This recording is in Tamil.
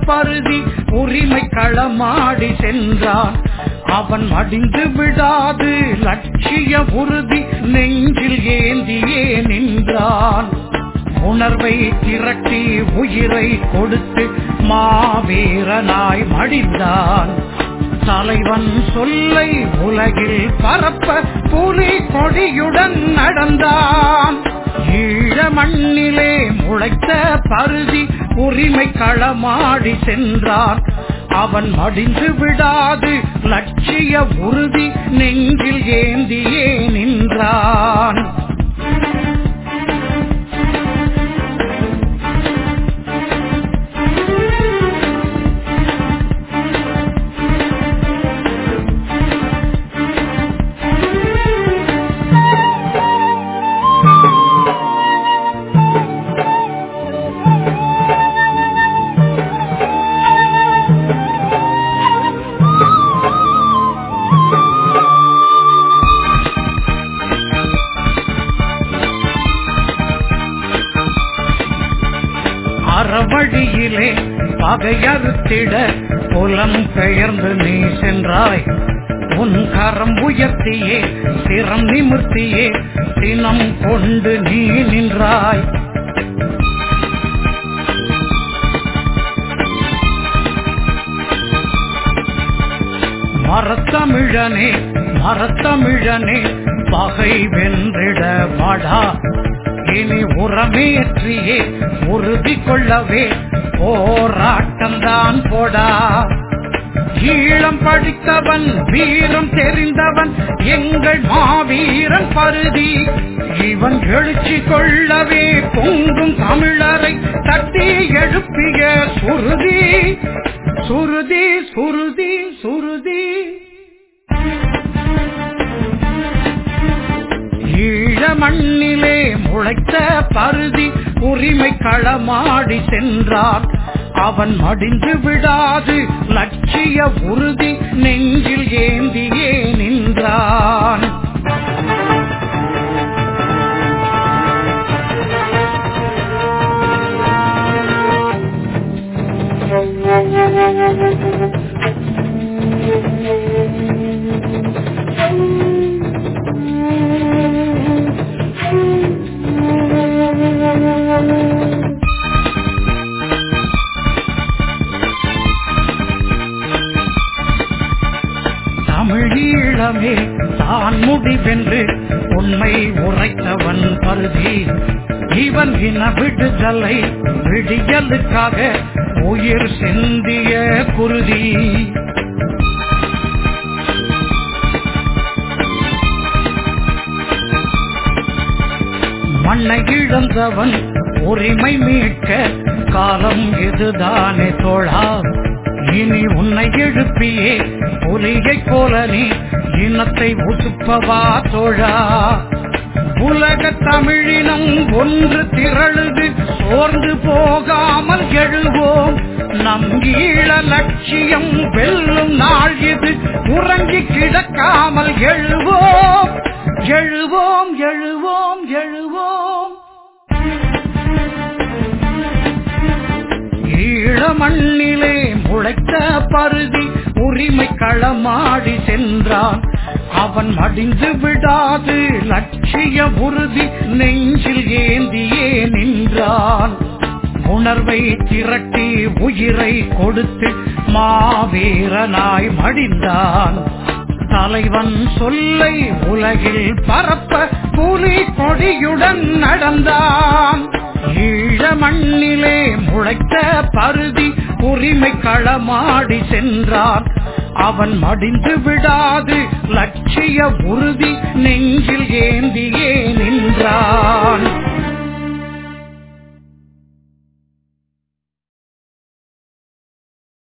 பருதி உரிமை களமாடி சென்றான் அவன் மடிந்து விடாது லட்சிய உறுதி நெஞ்சில் ஏந்தியே நின்றான் உணர்வை திரட்டி உயிரை கொடுத்து மாவீரனாய் மடிந்தான் தலைவன் சொல்லை உலகில் பரப்ப புலி கொடியுடன் நடந்தான் ஈழ மண்ணிலே முளைத்த பருதி உரிமை களமாடி சென்றான் அவன் மடிந்து விடாது லட்சிய உறுதி நெஞ்சில் ஏந்தியே நின்றான் அறவழியிலே பகையறுத்திட புலம் பெயர்ந்து நீ சென்றாய் உன் கரம் உயர்த்தியே சிரம் நிமிர்த்தியே சினம் கொண்டு நீ நின்றாய் மரத்தமிழனே மரத்தமிழனே பகை வென்றிட வாடா இனி உரமேற்றியே உறுதி கொள்ளவே போராட்டம்தான் போடா ஈழம் படித்தவன் வீரம் தெரிந்தவன் எங்கள் மாவீரன் பருதி இவன் எழுச்சி கொள்ளவே பொங்கும் தமிழரை தட்டி எழுப்பிய சுருதி சுருதி சுருதி சுருதி ஈழ மண்ணிலே முளைத்த பருதி உரிமை களமாடி சென்றான் அவன் மடிந்து விடாது லட்சிய உறுதி நெஞ்சில் ஏந்தியே நின்றான் தமிழீழமே தான் முடிவென்று உண்மை உரைத்தவன் பருதி இவன் இன விடுதலை விடியலுக்காக உயிர் சிந்திய குருதி மண்ணை இழந்தவன் உரிமை மீட்க காலம் இதுதானே தோழா இனி உன்னை எழுப்பியே புலியை போல நீ இனத்தை உசுப்பவா தோழா உலக தமிழினம் ஒன்று திரழுது சோர்ந்து போகாமல் எழுவோம் நம் ஈழ லட்சியம் வெல்லும் நாள் இது உறங்கி கிடக்காமல் எழுவோம் எழுவோம் எழுவோம் எழுவோம் ஈழ மண்ணிலே முளைத்த பருதி உரிமை களமாடி சென்றான் அவன் மடிந்து விடாது லட்சிய உறுதி நெஞ்சில் ஏந்தியே நின்றான் உணர்வை திரட்டி உயிரை கொடுத்து மாவீரனாய் மடிந்தான் தலைவன் சொல்லை உலகில் பரப்ப புலி கொடியுடன் நடந்தான் ஈழ மண்ணிலே முளைத்த பருதி உரிமை களமாடி சென்றான் அவன் மடிந்து விடாது லட்சிய உறுதி நெஞ்சில் ஏந்தியே நின்றான்